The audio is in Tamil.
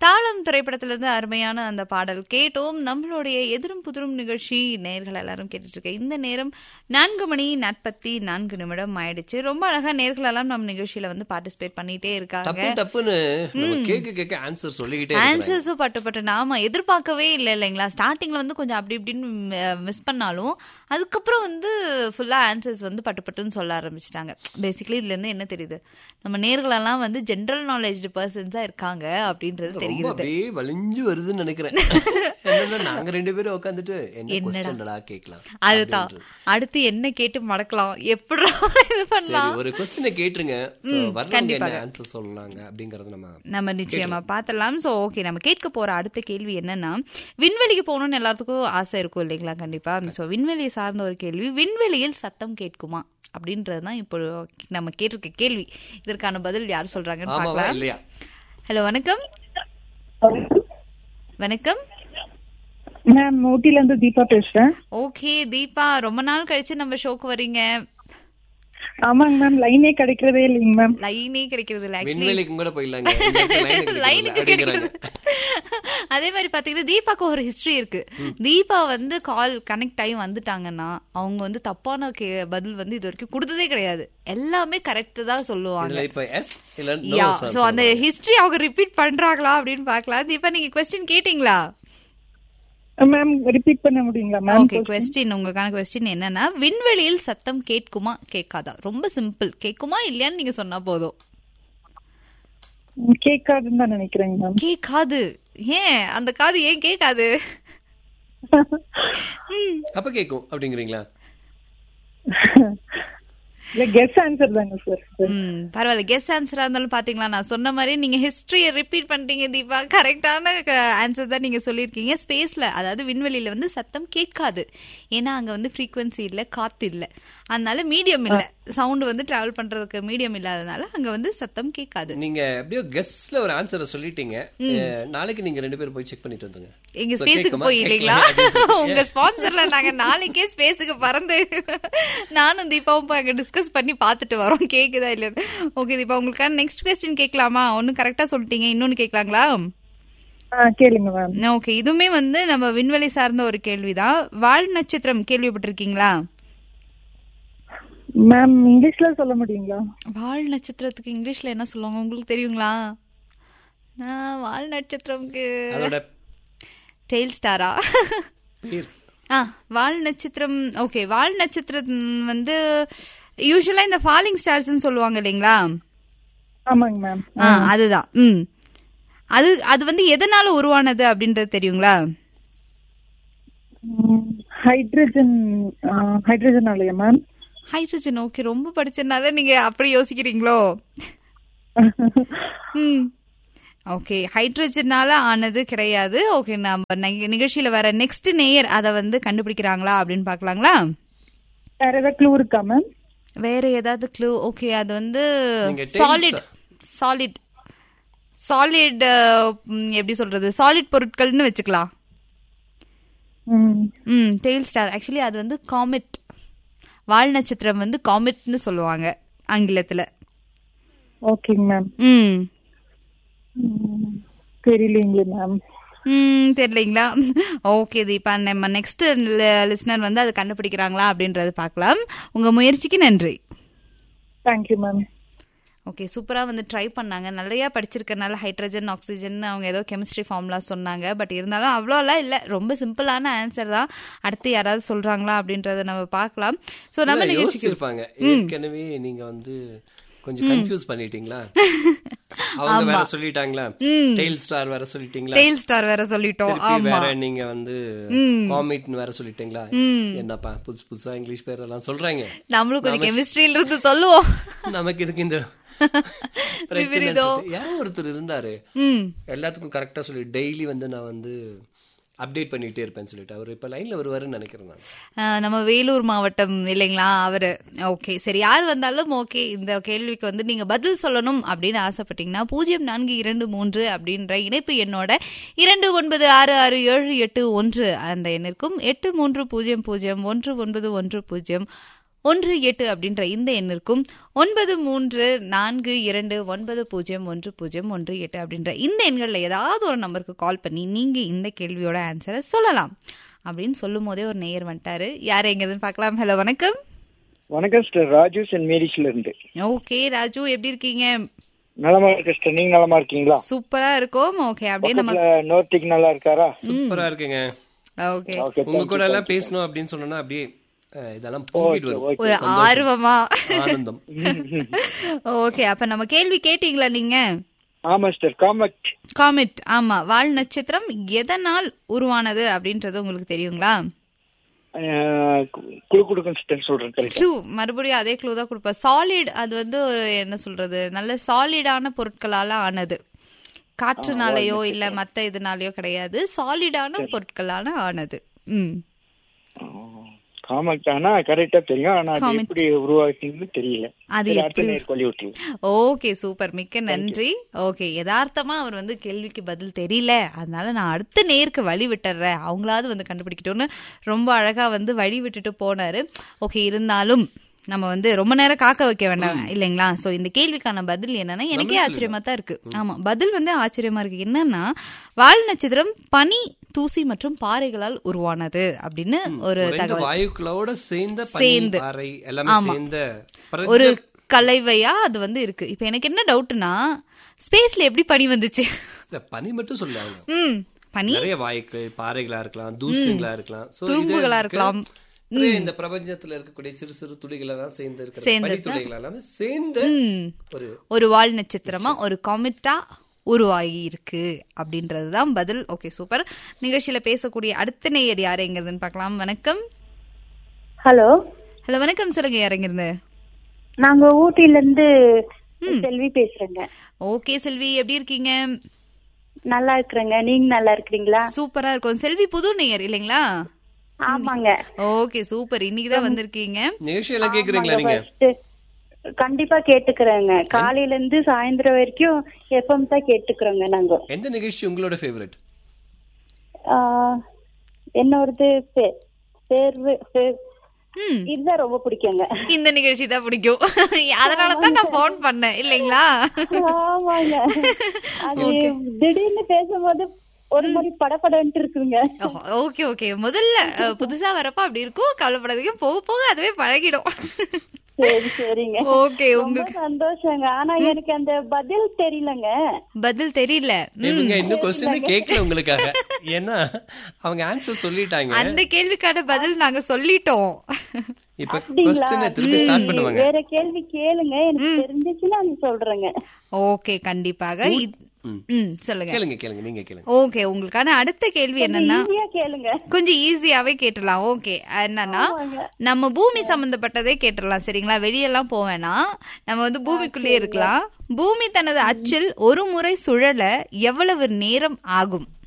தாளம் திரைப்படத்திலிருந்து அருமையான அந்த பாடல் கேட்டோம் நம்மளுடைய எதிரும் புதிரும் நிகழ்ச்சி நேர்கள் எல்லாரும் கேட்டுட்டு இருக்க இந்த நேரம் நான்கு மணி நாற்பத்தி நான்கு நிமிடம் ஆயிடுச்சு ரொம்ப அழகா நேர்கள் எல்லாம் நம்ம நிகழ்ச்சியில வந்து பார்ட்டிசிபேட் பண்ணிட்டே இருக்காங்க தப்பு தப்புன்னு நம்ம கேட்க கேட்க ஆன்சர் சொல்லிக்கிட்டே இருக்கிறாங்க. ஆன்சர்ஸும் பட்டு பட்டு நாம எதிர்பார்க்கவே இல்லை இல்லைங்களா ஸ்டார்டிங்ல வந்து கொஞ்சம் அப்படி இப்படின்னு மிஸ் பண்ணாலும் அதுக்கப்புறம் வந்து ஃபுல்லா ஆன்சர்ஸ் வந்து பட்டு பட்டுன்னு சொல்ல ஆரம்பிச்சிட்டாங்க பேசிக்கலி இதுல இருந்து என்ன தெரியுது நம்ம நேர்களெல்லாம் வந்து ஜென்ரல் நாலேஜ் பர்சன்ஸா இருக்காங்க அப்படின்றது ரொம்ப தெரிகிறது அப்படியே வலிஞ்சு வருதுன்னு நினைக்கிறேன் என்னன்னா நாங்க ரெண்டு பேரும் உட்காந்துட்டு என்ன கொஸ்டின்டா கேட்கலாம் அதுதான் அடுத்து என்ன கேட்டு மடக்கலாம் எப்படி இது பண்ணலாம் சரி ஒரு கொஸ்டினை கேட்டுருங்க So, வர்றவங்க என்ன ஆன்சர் சொல்லலாங்க அப்படிங்கறது நம்ம நம்ம நிச்சயமா பார்த்தலாம் ஸோ ஓகே நம்ம கேட்க போற அடுத்த கேள்வி என்னன்னா விண்வெளிக்கு போகணும்னு எல்லாத்துக்கும் ஆசை இருக்கும் இல்லைங்களா கண்டிப்பா ஸோ விண்வெளியை சார்ந்த ஒரு கேள்வி விண்வெளியில் சத்தம் கேட்குமா அப்படின்றது தான் இப்போ நம்ம கேட்டிருக்க கேள்வி இதற்கான பதில் யார் சொல்றாங்கன்னு ஆமாவா பார்க்கலாம் இல்லையா ஹலோ வணக்கம் வணக்கம் மேம் ஊட்டில இருந்து தீபா பேசுறேன் ஓகே தீபா ரொம்ப நாள் கழிச்சு நம்ம ஷோக்கு வரீங்க ஆமாங்க மேம் லைனே கிடைக்கிறதே இல்லைங்க மேம் லைனே கிடைக்கிறது இல்லை ஆக்சுவலி விண்வெளிக்கும் கூட போயிடலாங்க இந்த இடத்துல line கிடைக்கல லைனுக்கு அப்படிங்கிறாங்க. கிடைக்கிறது அதே மாதிரி பாத்தீங்கன்னா தீபாக்கு ஒரு ஹிஸ்டரி இருக்கு தீபா வந்து கால் கனெக்ட் ஆகி வந்துட்டாங்கன்னா அவங்க வந்து தப்பான கே- பதில் வந்து இது வரைக்கும் கொடுத்ததே கிடையாது எல்லாமே கரெக்ட் தான் சொல்லுவாங்க இதுல இப்ப எஸ் இல்ல யா நோ சோ அந்த ஹிஸ்டரி அவங்க ரிப்பீட் பண்றாங்களா அப்படின்னு பார்க்கலாம் தீபா நீங்க கொஸ்டின் கேட்டீங்களா மேம் ரிப்பீட் பண்ண முடியுங்களா மேம் ஓகே கொஸ்டின் உங்களுக்கான கொஸ்டின் என்னன்னா விண்வெளியில் சத்தம் கேட்குமா கேட்காதா ரொம்ப சிம்பிள் கேட்குமா இல்லையான்னு நீங்க சொன்னா போதும் கேட்காதுன்னு தான் நினைக்கிறேங்க மேம் கேட்காது ஏன் அந்த காது ஏன் கேட்காது அப்ப கேக்கும் அப்படிங்கிறீங்களா இல்ல கெஸ் ஆன்சர் தாங்க சார் ம் பரவாயில்ல கெஸ் ஆன்சரா இருந்தாலும் பாத்தீங்களா நான் சொன்ன மாதிரி நீங்க ஹிஸ்டரியை ரிப்பீட் பண்ணிட்டீங்க தீபா கரெக்டான ஆன்சர் தான் நீங்க சொல்லியிருக்கீங்க ஸ்பேஸ்ல அதாவது விண்வெளியில வந்து சத்தம் கேட்காது ஏன்னா அங்க வந்து ஃப்ரீக்வன்சி இல்ல காத்து இல்ல அதனால மீடியம் இல்ல சவுண்ட் வந்து டிராவல் பண்றதுக்கு மீடியம் இல்லாதனால அங்க வந்து சத்தம் கேட்காது நீங்க எப்படியோ கெஸ்ட்ல ஒரு ஆன்சரை சொல்லிட்டீங்க அஹ், நாளைக்கு நீங்க ரெண்டு பேரும் போய் செக் பண்ணிட்டு வந்துங்க எங்க So, ஸ்பேஸுக்கு கேக்குமா? போய் இல்லைங்களா கேட்கல அப்படின்னு சொல்லி. உங்க ஸ்பான்சர்ல நாங்க நாளைக்கே ஸ்பேஸுக்கு பறந்து நானும் தீபாவும் போய் அங்க டிஸ்கஸ் பண்ணி பார்த்துட்டு வரோம் கேக்குதா இல்லைன்னு ஓகே தீபா உங்களுக்கான நெக்ஸ்ட் கொஸ்டின் கேட்கலாமா ஒன்னு கரெக்டா சொல்லிட்டீங்க இன்னொன்னு கேட்கலாங்களா ஆ கேளுங்க மேம் ஓகே இதுவுமே வந்து நம்ம விண்வெளி சார்ந்த ஒரு கேள்விதான் வால் நட்சத்திரம் கேள்விப்பட்டிருக்கீங்களா மேம் இங்கிலீஷ்ல சொல்ல முடியுங்களா வால் நட்சத்திரத்துக்கு இங்கிலீஷ்ல என்ன சொல்லுவாங்க உங்களுக்கு தெரியுங்களா நான் வால் நட்சத்திரம்க்கு அதோட டெய்ல் ஸ்டாரா பேர் ஆ வால் நட்சத்திரம் ஓகே வால் நட்சத்திரம் வந்து யூஸ்வலா இந்த ஃபாலிங் ஸ்டார்ஸ்னு சொல்லுவாங்க இல்லைங்களா ஆமாங்க மேம் ஆ அதுதான் ம் அது அது வந்து எதனால உருவானது அப்படின்றது தெரியுங்களா ஹைட்ரஜன் ஹைட்ரஜனாலயா மேம் ஹைட்ரஜன் ஓகே ரொம்ப படிச்சதுனால நீங்க அப்படி யோசிக்கிறீங்களோ ம் ஓகே ஹைட்ரஜனால ஆனது கிடையாது ஓகே நம்ம நி- நிகழ்ச்சியில வர நெக்ஸ்ட் நேயர் அதை வந்து கண்டுபிடிக்கிறாங்களா அப்படின்னு பார்க்கலாங்களா வேற ஏதாவது க்ளூ இருக்கா மேம் வேற ஏதாவது க்ளூ ஓகே அது வந்து நீங்க tail சாலிட் சாலிட் சாலிட் எப்படி சொல்றது சாலிட் பொருட்கள்னு வச்சுக்கலாம் ம் ம் டெய்ல் ஸ்டார் ஆக்சுவலி அது வந்து காமெட் வால் நட்சத்திரம் வந்து காமெட்னு சொல்லுவாங்க ஆங்கிலத்துல ஓகேங்க மேம் ம் தெரியலீங்களே மேம் ம் தெரியலைங்களா ஓகே தீபா நம்ம நெக்ஸ்ட் லிஸ்னர் வந்து அதை கண்டுபிடிக்கிறாங்களா அப்படின்றத பார்க்கலாம் உங்க முயற்சிக்கு நன்றி தேங்க்யூ மேம் ஓகே சூப்பராக வந்து ட்ரை பண்ணாங்க நிறையா படிச்சிருக்கனால ஹைட்ரஜன் ஆக்சிஜன் அவங்க ஏதோ கெமிஸ்ட்ரி ஃபார்ம்லாம் சொன்னாங்க பட் இருந்தாலும் அவ்வளோலாம் இல்லை ரொம்ப சிம்பிளான ஆன்சர் தான் அடுத்து யாராவது சொல்கிறாங்களா அப்படின்றத நம்ம பார்க்கலாம் ஸோ நம்ம இல்ல, நிகழ்ச்சிக்கு யோசிச்சிருப்பாங்க ஏற்கனவே நீங்க வந்து கொஞ்சம் கன்ஃபியூஸ் பண்ணிட்டீங்களா அவங்க வேற சொல்லிட்டாங்களா டெய்ல் ஸ்டார் வேற சொல்லிட்டீங்களா டெய்ல் ஸ்டார் வேற சொல்லிட்டோம் திருப்பி வேற நீங்க வந்து காமிட்னு வேற சொல்லிட்டீங்களா என்னப்பா புதுசு புதுசா இங்கிலீஷ் பேர் எல்லாம் சொல்றாங்க நம்மளும் கொஞ்சம் கெமிஸ்ட்ரியில இருந்து சொல்லுவோம் நமக்கு இதுக்கு இந்த பிரச்சனை யாரோ ஒருத்தர் இருந்தாரு ம் எல்லாத்துக்கும் கரெக்டா சொல்லி டெய்லி வந்து நான் வந்து அப்டேட் பண்ணிட்டே இருப்பேன்னு சொல்லிட்டு அவர் இப்ப லைன்ல வருவாருன்னு நினைக்கிறேன் நான் ஆஹ் நம்ம வேலூர் மாவட்டம் இல்லைங்களா அவரு ஓகே சரி யார் வந்தாலும் ஓகே இந்த கேள்விக்கு வந்து நீங்க பதில் சொல்லணும் அப்படின்னு ஆசைப்பட்டீங்கன்னா பூஜ்ஜியம் நான்கு இரண்டு மூன்று அப்படின்ற இணைப்பு எண்ணோட இரண்டு ஒன்பது ஆறு ஆறு ஏழு எட்டு ஒன்று அந்த எண்ணிற்கும் எட்டு மூன்று பூஜ்ஜியம் பூஜ்ஜியம் ஒன்று ஒன்பது ஒன்று பூஜ்ஜியம் ஒன்று எட்டு அப்படின்ற இந்த எண்ணிற்கும் ஒன்பது மூன்று நான்கு இரண்டு ஒன்பது பூஜ்ஜியம் ஒன்று பூஜ்ஜியம் ஒன்று எட்டு அப்படின்ற இந்த எண்களில் ஏதாவது ஒரு நம்பருக்கு கால் பண்ணி நீங்கள் இந்த கேள்வியோட ஆன்சரை சொல்லலாம் அப்படின்னு சொல்லும் போதே ஒரு நேயர் வந்துட்டாரு யார் எங்கேதுன்னு பார்க்கலாம் ஹலோ வணக்கம் வணக்கம் சிஸ்டர் ராஜு சென்ட் மேரிஸ்ல இருந்து ஓகே ராஜு எப்படி இருக்கீங்க நலமா இருக்கு சிஸ்டர் நீங்க நலமா இருக்கீங்களா சூப்பரா இருக்கும் ஓகே அப்படியே நம்ம பக்கத்துல நோர்த்திக் நல்லா இருக்காரா சூப்பரா இருக்குங்க ஓகே ஓகே உங்க கூட எல்லாம் பேசணும் அப்படின்னு சொன்னா அப்படியே அஹ், இதெல்லாம் பொங்கிட்டு வரும் ஒரு ஆர்வமா ஆனந்தம் ஓகே அப்ப நம்ம கேள்வி கேட்டீங்களா நீங்க ஆமா சிஸ்டர் காமெட் காமெட் ஆமா வால் நட்சத்திரம் எதனால் உருவானது அப்படின்றது உங்களுக்கு தெரியுங்களா குழு கொடுக்கும் சிஸ்டர் சொல்றேன் கரெக்ட் க்ளூ மறுபடியும் அதே க்ளூ தான் கொடுப்பேன் சாலிட் அது வந்து ஒரு என்ன சொல்றது நல்ல சாலிடான பொருட்களால ஆனது காற்றுனாலயோ இல்ல மத்த இதனாலயோ கிடையாது சாலிடான பொருட்களால ஆனது ம் காமெட் ஆனா கரெக்டா தெரியும் ஆனா அது Comet. எப்படி உருவாக்குன்னு தெரியல அது சரி, அடுத்த எப்படி- நேர் கொல்லி விட்டுருங்க ஓகே சூப்பர் மிக்க நன்றி ஓகே யதார்த்தமா அவர் வந்து கேள்விக்கு பதில் தெரியல அதனால நான் அடுத்த நேருக்கு வழி விட்டுறேன் அவங்களாவது வந்து கண்டுபிடிக்கட்டும்னு ரொம்ப அழகா வந்து வழி விட்டுட்டு போனாரு ஓகே இருந்தாலும் நம்ம வந்து ரொம்ப நேரம் காக்க வைக்க வேண்டாம் இல்லைங்களா சோ இந்த கேள்விக்கான பதில் என்னன்னா எனக்கே ஆச்சரியமா தான் இருக்கு ஆமா பதில் வந்து ஆச்சரியமா இருக்கு என்னன்னா வால் நட்சத்திரம் பனி தூசி மற்றும் பாறைகளால் உருவானது அப்படின்னு ஒரு குறைந்த தகவல் வாயுக்களோட சேர்ந்த சேர்ந்து. பனி பாறை எல்லாமே சேர்ந்த பிரஜ- ஒரு கலைவையா அது வந்து இருக்கு இப்போ எனக்கு என்ன டவுட்னா ஸ்பேஸ்ல எப்படி பனி வந்துச்சு இல்ல பனி மட்டும் சொல்லாங்க ம் பனி நிறைய வாயுக்கள் பாறைகளா இருக்கலாம் தூசிகளா இருக்கலாம் So, இது துரும்புகளா இருக்கு. இருக்கலாம். நிறைய இந்த பிரபஞ்சத்துல இருக்கக்கூடிய சிறு சிறு துளிகள் எல்லாம் சேர்ந்து இருக்கிற சேர்ந்து பனி துளிகள் எல்லாமே சேர்ந்து ம். ஒரு ஒரு வால் நட்சத்திரமா ஒரு காமெட்டா உருவாகி இருக்கு அப்படின்றதுதான் பதில் ஓகே சூப்பர் நிகழ்ச்சியில பேசக்கூடிய அடுத்த நேயர் யார் எங்கிறதுன்னு பார்க்கலாம் வணக்கம் ஹலோ ஹலோ வணக்கம் சொல்லுங்க யார் எங்கிருந்து நாங்க ஊட்டில இருந்து செல்வி பேசுறேங்க ஓகே செல்வி எப்படி இருக்கீங்க நல்லா இருக்கிறேங்க நீங்க நல்லா இருக்கிறீங்களா சூப்பரா இருக்கும் செல்வி புது நேயர் இல்லைங்களா ஆமாங்க ஓகே சூப்பர் இன்னைக்கு தான் வந்திருக்கீங்க நிகழ்ச்சி எல்லாம் கேக்குறீங்களா நீங்க First, கண்டிப்பா கேட்டுக்கிறேங்க காலையில இருந்து சாயந்தரம் வரைக்கும் எஃப்எம் தான் கேட்டுக்கிறோங்க நாங்க எந்த நிகழ்ச்சி உங்களோட ஃபேவரட் ஆஹ், என்னோடது பே- தேர்வு பே- ம் இதுதான் ரொம்ப பிடிக்குங்க இந்த நிகழ்ச்சி தான் பிடிக்கும் அதனால தான் நான் ஃபோன் பண்ணேன் இல்லைங்களா ஆமாங்க அது திடீர்னு பேசும்போது ஒரு மாதிரி படபடன்ட்டு இருக்குங்க ஓகே ஓகே முதல்ல அஹ், புதுசா வரப்ப அப்படி இருக்கும் கவலைப்படாதீங்க போக போக அதுவே பழகிடும் சரி சரிங்க ஓகே ரொம்ப உங்களுக்கு சந்தோஷங்க ஆனா எனக்கு அந்த பதில் தெரியலங்க பதில் தெரியல இவங்க இன்னும் கொஸ்டின் கேட்கல உங்களுக்காக ஏன்னா அவங்க ஆன்சர் சொல்லிட்டாங்க அந்த கேள்விக்கான பதில் நாங்க சொல்லிட்டோம் இப்ப அப்படிங்களா? கொஸ்டினை திருப்பி ஸ்டார்ட் பண்ணுவாங்க வேற கேள்வி கேளுங்க எனக்கு தெரிஞ்சிச்சுன்னா நான் சொல்றேங்க ஓகே கண்டிப்பாக இது- ம் சொல்லுங்க கேளுங்க கேளுங்க நீங்க கேளுங்க ஓகே உங்களுக்கான அடுத்த கேள்வி என்னன்னா ஈஸியா கேளுங்க கொஞ்சம் ஈஸியாவே கேட்டுடலாம் ஓகே என்னன்னா நம்ம பூமி சம்பந்தப்பட்டதே கேட்டுடலாம் சரிங்களா வெளியெல்லாம் போவேனா நம்ம வந்து பூமிக்குள்ளே இருக்கலாம் பூமி தனது அச்சில் ஒரு முறை சுழல எவ்வளவு நேரம் ஆகும்